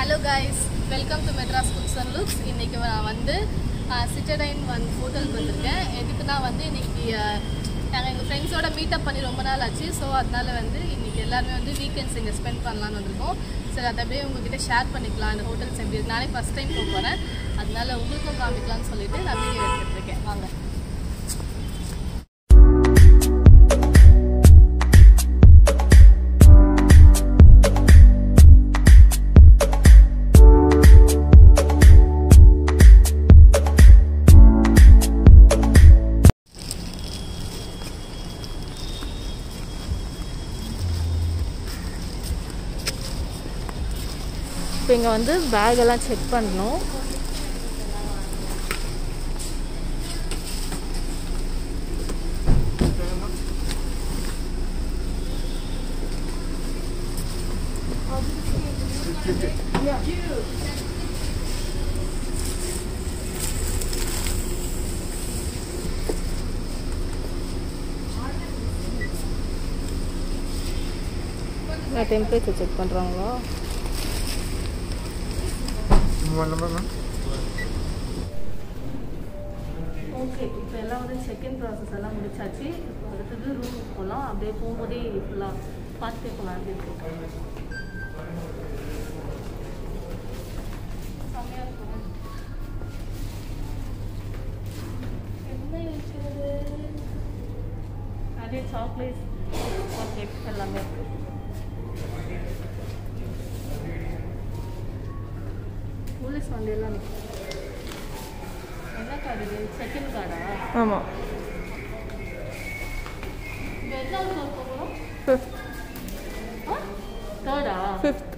Hello guys welcome to Madras foods and looks இன்றைக்கி நான் வந்து சிட்டடைன் ஒன் ஹோட்டலுக்கு வந்திருக்கேன் எதுக்குன்னா வந்து இன்றைக்கி நாங்கள் எங்கள் ஃப்ரெண்ட்ஸோட மீட்டப் பண்ணி ரொம்ப நாள் ஆச்சு ஸோ அதனால வந்து இன்றைக்கி எல்லாருமே வந்து வீக்கெண்ட்ஸ் இங்கே ஸ்பெண்ட் பண்ணலான்னு வந்திருக்கோம் சரி அதை அப்படியே உங்ககிட்ட ஷேர் பண்ணிக்கலாம் இந்த ஹோட்டல்ஸ் எப்படி இருக்கு நானே ஃபஸ்ட் டைம் போக போகிறேன் அதனால உங்களுக்கும் காமிக்கலாம்னு சொல்லிட்டு நான் வீடியோ எடுத்துகிட்டு இருக்கேன் வாங்க இப்போ இங்கே வந்து பேக் எல்லாம் செக் பண்ணணும் டெம்பரேச்சர் செக் பண்ணுறாங்களா ஓகே இப்போ எல்லாம் வந்து செகண்ட் ப்ராசஸ் எல்லாம் முடிச்சாச்சு இப்போ அடுத்தது ரூமுக்கு போகலாம் அப்படியே போகும்போதே ஃபுல்லாக பார்த்துட்டே போகலாம் அப்படி இருக்கு செம்மையா இருக்கும். என்ன இருக்கிறது நிறைய சாக்லேட் சாக்லேட் எல்லாமே இருக்கு போலீஸ் வண்டி எல்லாம் நிற்கும் என்ன கார்டு இது செகண்ட் கார்டா ஆமாம் இப்போ எத்தனாவது ஃப்ளோர் போகிறோம் ஃபிஃப்த் ஆ தேர்டா ஃபிஃப்த்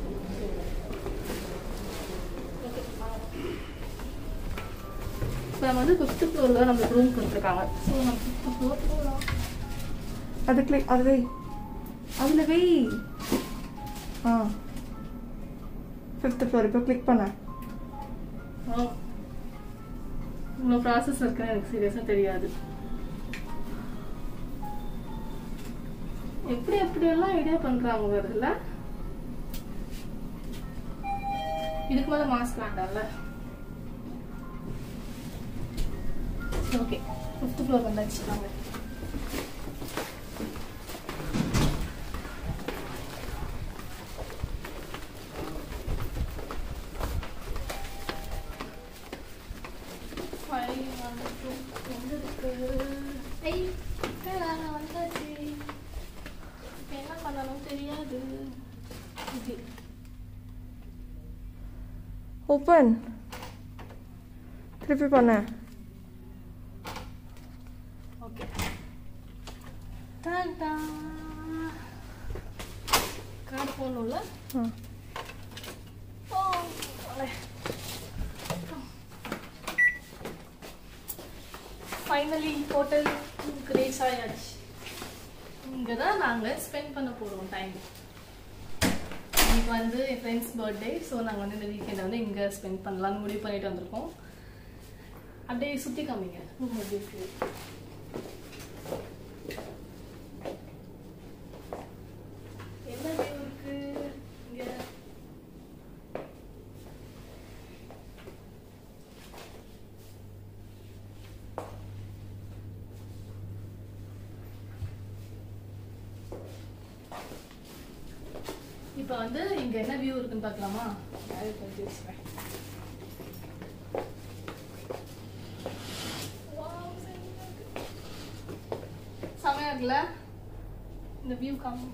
இப்போ நம்ம வந்து ஃபிஃப்த்து ஃப்ளோர் தான் நம்மளுக்கு ரூம் கொடுத்துருக்காங்க ஸோ நம்ம ஃபிஃப்த்து ஃப்ளோர் போகலாம் அது கிளிக் அது வை அதில் வை ஆ ஃபிஃப்த் ஃப்ளோர் இப்போ கிளிக் பண்ண ஆ இவ்வளோ ப்ராசஸ் இருக்குன்னு எனக்கு சீரியஸாக தெரியாது எப்படி எப்படியெல்லாம் ஐடியா பண்ணுறாங்க வருதுல்ல இதுக்கு மேலே மாஸ்க் வேண்டாம்ல ஓகே ஃபிஃப்த் ஃப்ளோர் வந்தாச்சு நாங்கள் ஃபைவ் ஒன் டூ எங்கே இருக்கு ஐய் என்னடா, நான் வந்தாச்சு இப்போ என்ன பண்ணணும் தெரியாது இது ஓப்பன் திருப்பி பண்ண ஓகே டான்டா கார்டு போடணும்ல ஆ ஓ அலே. ஃபைனலி ஹோட்டல் ரீச் ஆயாச்சு இங்கே தான் நாங்கள் ஸ்பெண்ட் பண்ண போகிறோம் டைம் இன்னைக்கு வந்து என் ஃப்ரெண்ட்ஸ் பர்த்டே ஸோ நாங்கள் வந்து இந்த வீக்கெண்டை வந்து இங்கே ஸ்பெண்ட் பண்ணலாம்னு முடிவு பண்ணிட்டு வந்திருக்கோம் அப்படியே சுற்றி காமிங்க room எப்படி இருக்கு என்ன view இருக்கு இங்கே இப்போ வந்து இங்க என்ன வியூ இருக்குன்னு பார்க்கலாமா அது கொஞ்சம் வச்சுக்கிறேன். Wow, செமையா இருக்கு. செமையா இருக்குல்ல இந்த வியூ காமி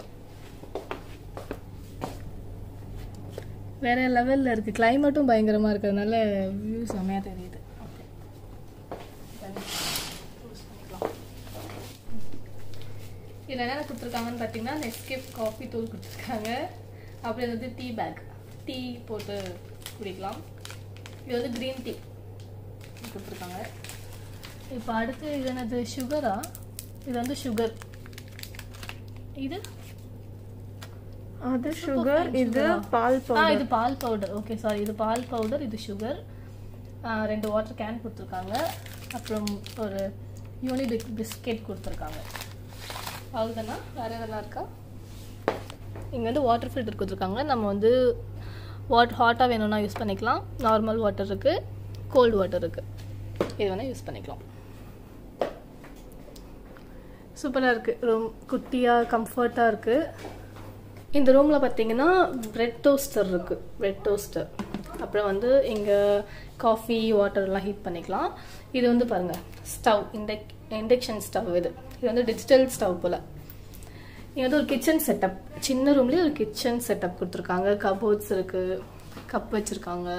வேற லெவல்ல இருக்கு கிளைமேட்டும் பயங்கரமா இருக்கிறதுனால வியூ செமையா தெரியுது Okay. இப்ப close பண்ணிக்கலாம். இதில் என்னென்ன கொடுத்துருக்காங்கன்னு பார்த்தீங்கன்னா நெஸ்கேப் காஃபி தூள் கொடுத்துருக்காங்க அப்புறம் இது வந்து டீ பேக் டீ போட்டு குடிக்கலாம் இது வந்து க்ரீன் டீ கொடுத்துருக்காங்க இப்போ அடுத்து இது என்னது சுகரா இது வந்து சுகர் இது அது சுகர் இது பால் ஆ பவுடர் இது பால் பவுடர் ஓகே சாரி இது பால் பவுடர் இது சுகர் ரெண்டு வாட்டர் கேன் கொடுத்துருக்காங்க அப்புறம் ஒரு யூனிபிக் பிஸ்கெட் கொடுத்துருக்காங்க அவ்வளோதானா வேறு எதனா இருக்கா இங்கே வந்து வாட்டர் ஃபில்டர் கொடுத்துருக்காங்க நம்ம வந்து வாட் ஹாட்டாக வேணும்னா யூஸ் பண்ணிக்கலாம் நார்மல் வாட்டர் இருக்குது கோல்டு வாட்டர் இருக்குது இது வேணால் யூஸ் பண்ணிக்கலாம் சூப்பராக இருக்குது ரூம் குட்டியாக கம்ஃபர்ட்டாக இருக்குது இந்த ரூமில் பார்த்தீங்கன்னா பிரெட் டோஸ்டர் இருக்குது பிரெட் டோஸ்டர் அப்புறம் வந்து இங்கே காஃபி வாட்டர்லாம் ஹீட் பண்ணிக்கலாம் இது வந்து பாருங்கள் ஸ்டவ் இண்டக் இண்டக்ஷன் ஸ்டவ் இது இது வந்து டிஜிட்டல் ஸ்டவ் போல் இங்கே வந்து ஒரு கிச்சன் செட்டப் சின்ன ரூம்லேயே ஒரு கிச்சன் செட்டப் கொடுத்துருக்காங்க கபோர்ட்ஸ் இருக்குது கப் வச்சுருக்காங்க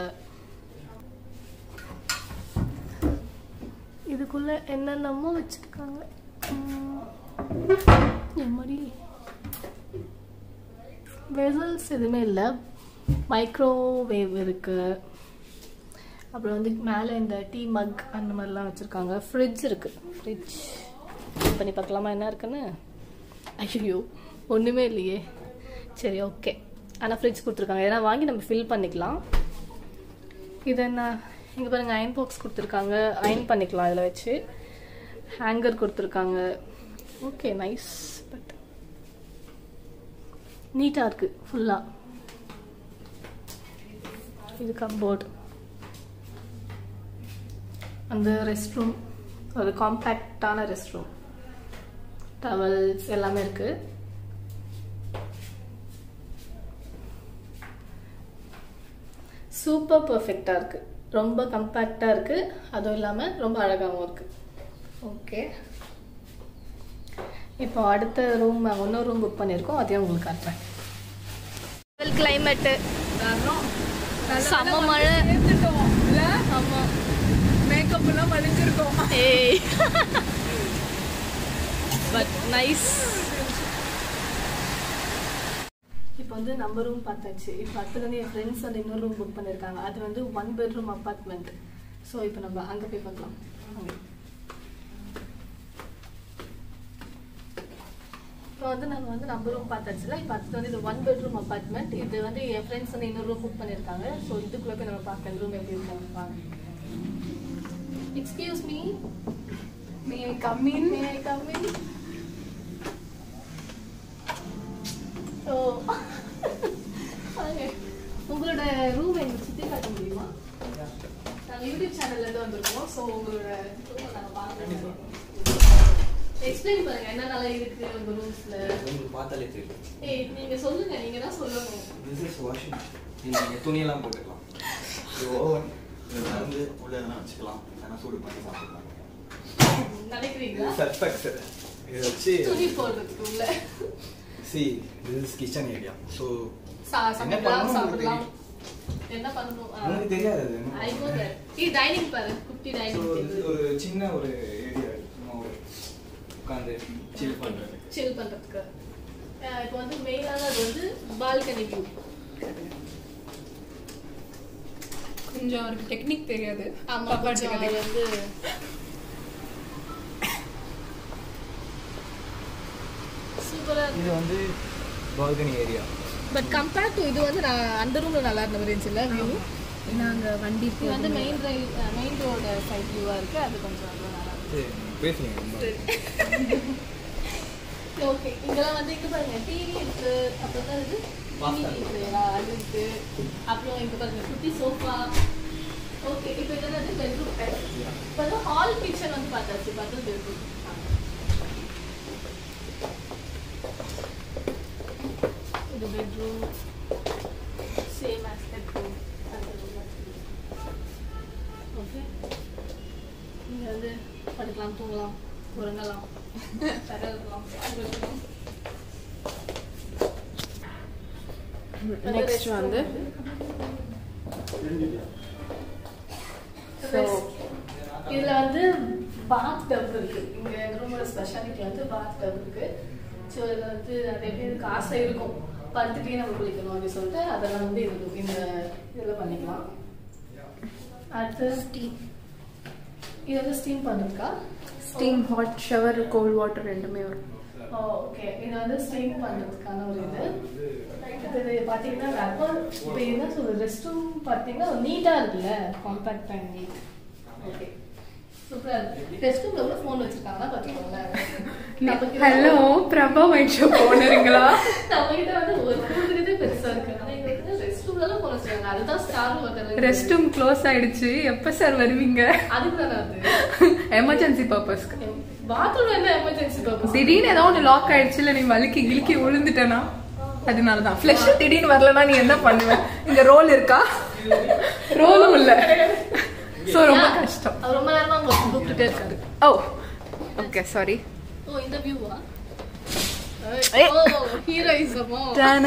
இதுக்குள்ளே என்னென்னமோ வச்சுருக்காங்க எம்மாடி வெசல்ஸ் எதுவுமே இல்லை மைக்ரோவேவ் இருக்குது அப்புறம் வந்து மேலே இந்த டீ மக் அந்த மாதிரிலாம் வச்சுருக்காங்க ஃப்ரிட்ஜ் இருக்குது ஃப்ரிட்ஜ் பண்ணி பார்க்கலாமா என்ன இருக்குன்னு ஐயோ ஒன்றுமே இல்லையே சரி ஓகே ஆனால் ஃப்ரிட்ஜ் கொடுத்துருக்காங்க ஏன்னா வாங்கி நம்ம ஃபில் பண்ணிக்கலாம் இது என்ன இங்கே பாருங்கள் அயன் பாக்ஸ் கொடுத்துருக்காங்க அயன் பண்ணிக்கலாம் இதில் வச்சு ஹேங்கர் கொடுத்துருக்காங்க ஓகே நைஸ் பட் நீட்டாக இருக்குது ஃபுல்லாக இது கப்போர்டு அந்த ரெஸ்ட் ரூம் ஒரு காம்பேக்டான ரெஸ்ட் ரூம் டவல்ஸ் எல்லாமே இருக்குது சூப்பர் பர்ஃபெக்டாக இருக்குது ரொம்ப கம்பேக்டாக இருக்குது அதுவும் இல்லாமல் ரொம்ப அழகாகவும் இருக்குது ஓகே இப்போ அடுத்த ரூம் நாங்கள் இன்னொரு ரூம் புக் பண்ணியிருக்கோம் அதையும் உங்களுக்கு காட்டுறேன் கிளைமேட்டு செம்ம மழை ஆமாம் மேக்கப் எல்லாம் வலிஞ்சிருக்கோம் ஏய் பட் நைஸ் இப்போ வந்து நம்ம ரூம் பார்த்தாச்சு இப்போ அடுத்தது வந்து என் ஃப்ரெண்ட்ஸ் வந்து இன்னொரு ரூம் புக் பண்ணியிருக்காங்க அது வந்து ஒன் பெட்ரூம் அப்பார்ட்மெண்ட் ஸோ இப்போ நம்ம அங்கே போய் பார்க்கலாம் அங்கே இப்போ வந்து நம்ம வந்து நம்ம ரூம் பார்த்தாச்சுல இப்போ அடுத்து வந்து இது ஒன் பெட்ரூம் அப்பார்ட்மெண்ட் இது வந்து என் ஃப்ரெண்ட்ஸ் வந்து இன்னொரு ரூம் புக் பண்ணியிருக்காங்க ஸோ இதுக்குள்ளே போய் நம்ம பார்க்கலாம் ரூம் எப்படி இருக்காங்க வாங்க excuse me may come in May I come in? Oh Okay. உங்களோட ரூம் எங்களுக்கு சுற்றி காட்ட முடியுமா நாங்கள் யூடியூப் சேனல்ல இருந்து வந்திருக்கோம் ஸோ உங்களோட ரூமை நாங்கள் பார்க்கணும் எக்ஸ்பிளைன் பண்ணுங்க என்னென்னலாம் இருக்கு உங்க ரூம்ஸ்ல உங்களுக்கு பார்த்தாலே தெரியும் ஏய் நீங்க சொல்லுங்க நீங்க தான் சொல்லணும் திஸ் இஸ் வாஷிங் நீங்கள் துணியெல்லாம் போட்டுக்கலாம் இது ஓவன் இதில் வந்து உள்ள எதனா வச்சுக்கலாம் எதனா சூடு பண்ணி சாப்பிடலாம் நினைக்கிறீங்களா சர்ஃபெக்சர் இதை வச்சு துணி போடுறதுக்கு உள்ள see this is kitchen area so சா- என்ன சமைக்கலாம் பண்ணணும் சாப்பிடலாம் உங்களுக்கு என்ன பண்ணணும் ஆ. உங்களுக்கு தெரியாது அது I know that. இது டைனிங் பாரு குட்டி ஸோ டைனிங் இது டேபிள் ஒரு சின்ன ஒரு ஏரியா சும்மா ஒரு உட்காந்து சில் பண்ணுறது சில் பண்றதுக்கு அஹ் இப்போ வந்து மெயினான அது வந்து பால்கனி வியூ கொஞ்சம் அவருக்கு டெக்னிக் தெரியாது ஆமா தப்பா கொஞ்சம் அது எடுத்துக்காதீங்க. வந்து சூப்பரா இது வந்து balcony area but compared to இது வந்து நான் அந்த ரூம்ல நல்லா இருந்த மாதிரி இருந்துச்சுல்ல வியூ நாங்க வண்டி இது வந்து main rail main road side வியூவா இருக்கு அது கொஞ்சம் அவ்வளோ நல்லா இருக்கு பேசுங்க ரொம்ப ஓகே இங்கெல்லாம் வந்து இங்க பாருங்க டிவி இருக்கு அப்புறம் தான் இது Pasta. டிவி இருக்கு அது இருக்கு அப்புறம் இங்க பாருங்க குட்டி சோஃபா ஓகே இப்போ இது வந்து பெட்ரூம் இப்போ வந்து ஹால் கிச்சன் வந்து பார்த்தாச்சு பார்த்தா பெட்ரூம் இது bedroom same as bedroom okay இங்க வந்து படுக்கலாம் தூங்கலாம் உறங்கலாம் தரலாம் சாப்பிடலாம் நெக்ஸ்ட் வந்து ஸோ இதில் வந்து பாத் டப் இருக்கு இங்க எங்க ரூமோட ஸ்பெஷாலிட்டி வந்து பாத் டப் இருக்கு ஸோ இதில் வந்து நிறைய பேருக்கு ஆசை இருக்கும் படுத்துட்டே நம்ம குளிக்கணும் அப்படின்னு சொல்லிட்டு அதெல்லாம் வந்து இது இந்த இதில் பண்ணிக்கலாம் அடுத்து ஸ்டீம் இது வந்து ஸ்டீம் பண்ணிருக்கா steam hot shower cold water ரெண்டுமே வரும் ஓகே இது வந்து ஸ்டீம் பண்ணுறதுக்கான ஒரு இது இது பார்த்தீங்கன்னா ரப்பர் இப்போ என்ன சொல்றது ரெஸ்ட் ரூம் பார்த்தீங்கன்னா நீட்டாக இருக்குல்ல காம்பேக்ட் அண்ட் நீட் ஓகே சூப்பராக இருக்கு ரெஸ்ட் ரூமில் கூட ஃபோன் வச்சுருக்காங்கன்னா பார்த்துக்கோங்களேன் நமக்கு ஹலோ பிரபா மைண்ட் ஷோ போனருங்களா நம்ம கிட்ட வந்து ஒரு கொடுக்குறதே பெருசாக இருக்கு ஆனால் இங்கே வந்து ரெஸ்ட் ரூமில் ரூம்லலாம் போன சார் அதுதான் star hotel rest room close ஆயிடுச்சு எப்ப சார் வருவீங்க அதுக்கு தானே அது எமர்ஜென்சி பர்பஸ்க்கு பாத்ரூம் என்ன எமர்ஜென்சி பர்பஸ் திடீர்னு ஏதோ ஒன்று லாக் ஆயிடுச்சு இல்ல நீ வலிக்கி கிழிக்கி விழுந்துட்டேனா அதனாலதான் ஃப்ளஷ் திடீர்னு வரலனா நீ என்ன பண்ணுவ இங்க ரோல் இருக்கா ரோலும் இல்ல சோ ரொம்ப கஷ்டம் அவர் ரொம்ப நேரமா உங்களை கூப்பிட்டுட்டே இருக்காரு ஓ ஓகே சாரி ஓ இந்த வியூவா ஏய். ஓ ஹீரோயிசமோ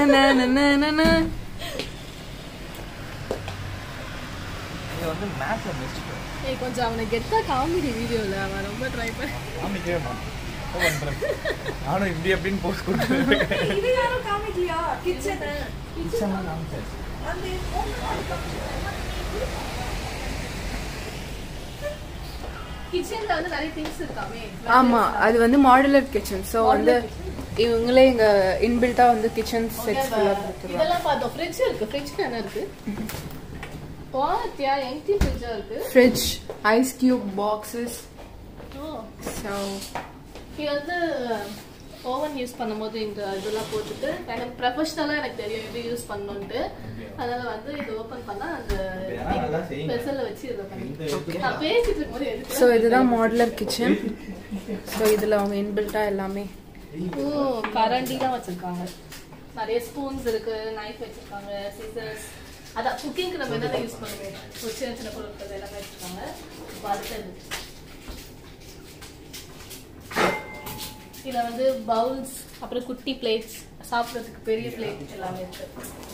இங்க வந்து மேட்ச்ல பெஸ்ட் ஏய் கொஞ்சம் அவனை கெத்தா காமெடி வீடியோல அவன் ரொம்ப ட்ரை பண்ணி காமிக்கவே மாட்டேன் நானும் இப்படி அப்படின்னு போஸ்ட் கொடுத்துருக்கேன் இது யாரும் காமிக்கலையா கிச்சன் கிச்சன்ல வந்து நிறைய திங்ஸ் இருக்காமே ஆமா அது வந்து மாடுலர் கிச்சன் சோ வந்து இவங்களே இங்க இன்பில்ட்டா வந்து கிச்சன் செட்ஸ் ஃபுல்லா கொடுத்துருவாங்க இதெல்லாம் பார்த்தோம் ஃப்ரிட்ஜ் இருக்கு ஃப்ரிட்ஜ்ல என்ன இருக்கு வாத்தியா எம்டி ஃப்ரிட்ஜா இருக்கு fridge ice cube boxes oh so இது வந்து ஓவன் யூஸ் பண்ணும்போது இந்த இதெல்லாம் போட்டுட்டு எனக்கு ப்ரொஃபஷ்னலாக எனக்கு தெரியும் எப்படி யூஸ் பண்ணணுன்ட்டு அதனால வந்து இது ஓப்பன் பண்ணா அந்த இதெல்லாம் நல்லா செய்யுங்க. பெசல்ல வச்சு இதை பண்ணி இந்த இடத்துல நான் பேசிட்டு இருக்கும்போது எதுக்கு ஸோ இதுதான் மாடுலர் கிச்சன் ஸோ இதுல அவங்க இன்பில்ட்டா எல்லாமே ஓ கரண்டிலாம் வச்சிருக்காங்க நிறைய ஸ்பூன்ஸ் இருக்கு நைஃப் வச்சிருக்காங்க சிசர்ஸ் அதான் குக்கிங்க்கு நம்ம என்னென்ன யூஸ் பண்ணுவோம் ஒரு சின்ன சின்ன பொருட்கள் எல்லாமே வச்சிருக்காங்க இப்போ அடுத்தது இதுல வந்து பவுல்ஸ் அப்புறம் குட்டி பிளேட்ஸ் சாப்பிட்றதுக்கு பெரிய பிளேட் எல்லாமே இருக்கு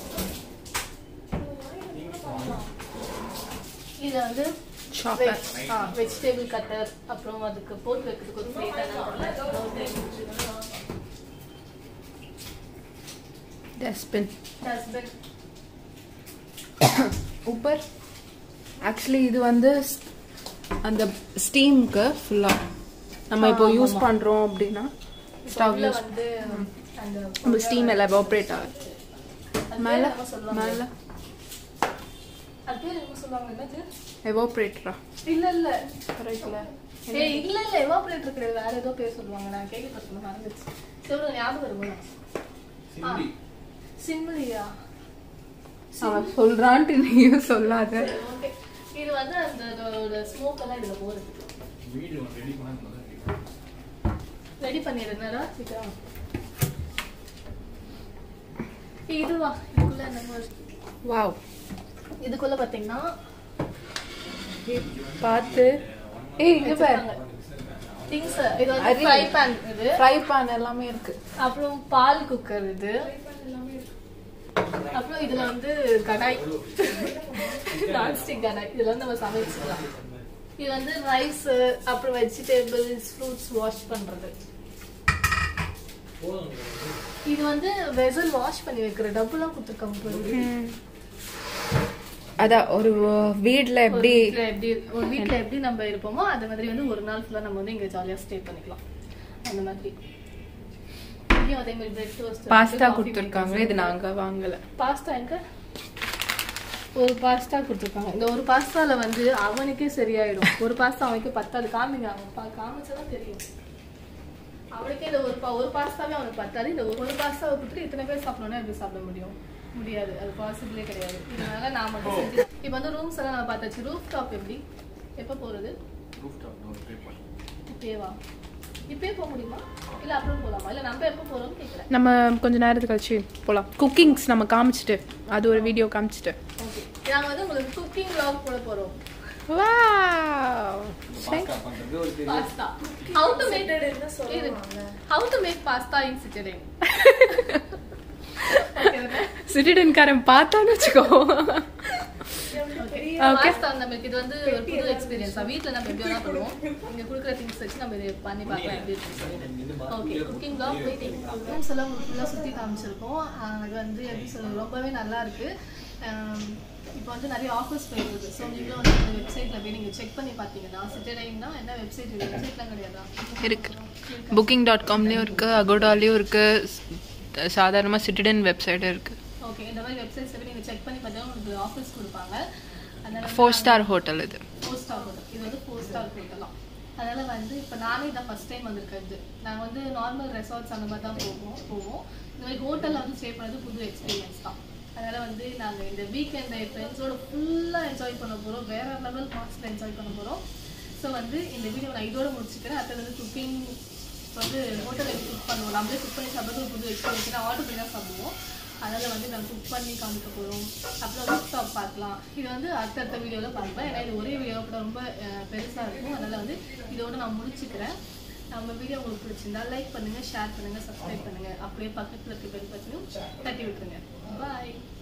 இது வந்து Chopper. வெஜிடபிள் கட்டர் அப்புறம் அதுக்கு போட்டு வைக்கிறதுக்கு ஒரு பிளேட் டஸ்ட்பின் டஸ்ட்பின் ஊப்பர் ஆக்சுவலி இது வந்து ஸ்- அந்த ஸ்டீம்க்கு ஃபுல்லா நம்ம இப்போ யூஸ் பண்றோம் அப்படின்னா ஸ்டவ் உள்ள யூஸ் வந்து அந்த நம்ம ஸ்டீம் எல்லாம் எவாப்ரேட் ஆகுது அது மேல பேர் என்னமோ சொல்லுவாங்க. மேல அது பேர் என்ன சொல்லுவாங்க என்னது எவாப்ரேட்டரா இல்ல இல்ல கரெக்ட்ல ஏய் இல்ல இல்ல எவாபரேட்டர் கிடையாது வேற ஏதோ பேர் சொல்லுவாங்க நான் கேள்விப்பட்டேன் மறந்துச்சு சிவரு ஞாபகம் வருமா சிம்பி சிம்லியா அவன் சொல்றான்ட்டு நீயும் சொல்லாத ஓகே இது வந்து அந்த ஸ்மோக் எல்லாம் இதுல போறதுக்கு வீடியோ ரெடி பண்ணா ரெடி பண்ணிடுறா சீக்கிரம் ஏய், இதுவா இதுக்குள்ள என்னமோ இருக்கு. வாவ் இதுக்குள்ள பாத்தீங்கன்னா பார்த்து ஏய் இங்க பாரு திங்ஸ் இது வந்து அரி. ஃப்ரை பேன் இது ஃப்ரை பேன் எல்லாமே இருக்கு அப்புறம் பால் குக்கர் இது அப்புறம் இதுல வந்து கடாய் நான்ஸ்டிக் கடாய் இதுல வந்து நம்ம சமைச்சுக்கலாம் இது வந்து ரைஸ் அப்புறம் வெஜிடபிள்ஸ் ஃப்ரூட்ஸ் வாஷ் பண்றது இது வந்து வெசல் வாஷ் பண்ணி வைக்கிற டப்புலாம் கொடுத்துருக்காங்க பாருங்க. அதான் ஒரு வீட்ல ஒரு எப்படி வீட்ல எப்படி ஒரு வீட்ல எப்படி நம்ம இருப்போமோ அந்த மாதிரி வந்து ஒரு நாள் ஃபுல்லா நம்ம வந்து இங்க ஜாலியா ஸ்டே பண்ணிக்கலாம் அந்த மாதிரி இங்கேயும் அதே மாதிரி பிரெட் டோஸ்ட் பாஸ்தா கொடுத்துருக்காங்க இது நாங்க வாங்கல பாஸ்தா எங்க ஒரு பாஸ்தா கொடுத்துருக்காங்க இந்த ஒரு பாஸ்தால வந்து அவனுக்கே சரியாயிடும் ஒரு பாஸ்தா அவனுக்கு பத்தாது காமிங்க அவன் பா- காமிச்சாதான் தெரியும் அவனுக்கே இந்த ஒரு பா- ஒரு பாஸ்தாவே அவனுக்கு பத்தாது இந்த ஒரு பாஸ்தாவை கொடுத்துட்டு இத்தனை பேர் சாப்பிடணும்னா எப்படி சாப்பிட முடியும் முடியாது அது பாசிபிளே கிடையாது இதனால நான் மட்டும் செஞ்சு இப்போ வந்து ரூம்ஸ் எல்லாம் நம்ம பார்த்தாச்சு ரூஃப் டாப் எப்படி எப்போ போறது ரூஃப் டாப் டோர் ட்ரை பண்ணி இப்பேவா இப்பயே போக முடியுமா இல்ல அப்புறம் போலாமா இல்ல நம்ம எப்போ போறோம்னு கேக்குறேன் நம்ம கொஞ்ச நேரத்துக்கு கழிச்சு போலாம் குக்கிங்ஸ் நம்ம காமிச்சிட்டு அது ஒரு வீடியோ காமிச்சிட்டு ஓகே நாங்க வந்து உங்களுக்கு குக்கிங் vlog போட போறோம் வாவ் பாஸ்தா பண்றது ஒரு பெரிய பாஸ்தா ஹவு டு மேக் என்ன சொல்லுவாங்க how to make pasta in சிட்டடிங் சிட்டிடன்காரன் பார்த்தான்னு வச்சுக்கோ Okay. பாஸ்தா நம்மளுக்கு இது வந்து ஒரு புது எக்ஸ்பீரியன்ஸ் வீட்ல நம்ம எப்படி வேணா பண்ணுவோம் இங்க குடுக்குற திங்ஸ் வச்சு நம்ம இது பண்ணி பார்க்கலாம் எப்படி இருக்குன்னு okay cooking vlog waiting rooms எல்லாம் உங்களுக்கு ஃபுல்லாக சுற்றி காமிச்சிருக்கோம் ஆஹ் அது வந்து எப்படி சொல்றது ரொம்பவே நல்லா இருக்கு ஆம், இப்போ வந்து நிறைய ஆஃபர்ஸ் போயிருக்குது ஸோ நீங்களும் வந்து இந்த வெப்சைட்டில் போய் நீங்கள் செக் பண்ணி பார்த்தீங்கன்னா சிட்டடைன்னா என்ன வெப்சைட் வெப்சைட்லாம் கிடையாதா இருக்கு புக்கிங் டாட் காம்லேயும் இருக்கு அகோடாலேயும் இருக்கு சாதாரணமாக சிட்டிடன் வெப்சைட் இருக்கு ஓகே இந்த மாதிரி வெப்சைட்ஸ் போய் நீங்கள் செக் பண்ணி பார்த்தீங்கன்னா உங்களுக்கு ஆஃபர்ஸ் கொடுப்பாங்க அதனால ஃபோர் ஸ்டார் ஹோட்டல் இது ஃபோர் ஸ்டார் ஹோட்டல் இது வந்து ஃபோர் ஸ்டார் ஹோட்டலாம் அதனால வந்து இப்போ நானே இதான் ஃபர்ஸ்ட் டைம் வந்திருக்கிறது நாங்கள் வந்து நார்மல் ரெசார்ட்ஸ் அந்த மாதிரி தான் போவோம் போவோம் இந்த மாதிரி ஹோட்டலில் வந்து ஸ்டே பண்ணது புது எக்ஸ்பீரியன்ஸ் தான் அதனால் வந்து நாங்கள் இந்த வீக்கெண்டை ஃப்ரெண்ட்ஸோட ஃபுல்லாக என்ஜாய் பண்ண போகிறோம் வேற லெவல் மார்க்ஸில் என்ஜாய் பண்ண போகிறோம் ஸோ வந்து இந்த வீடியோ நான் இதோட முடிச்சுக்கிறேன் அடுத்தது வந்து குக்கிங் வந்து ஹோட்டலில் குக் பண்ணுவோம் நம்மளே குக் பண்ணி சாப்பிட்றது ஒரு புது எக்ஸ்பீரியன்ஸ் ஆர்டர் பண்ணி தான் சாப்பிடுவோம் அதனால் வந்து நாங்கள் குக் பண்ணி காமிக்க போகிறோம் அப்புறம் ரூப் டாப் பார்க்கலாம் இது வந்து அடுத்தடுத்த வீடியோவில் பார்க்கலாம் ஏன்னா இது ஒரே வீடியோ கூட ரொம்ப பெருசாக இருக்கும் அதனால் வந்து இதோட நான் முடிச்சுக்கிறேன் நம்ம வீடியோ உங்களுக்கு பிடிச்சிருந்தா லைக் பண்ணுங்கள் ஷேர் பண்ணுங்கள் சப்ஸ்கிரைப் பண்ணுங்கள் அப்படியே பக்கத்தில் இருக்க பெல் பட்டனையும் தட்டி விட்டுருங்க பாய்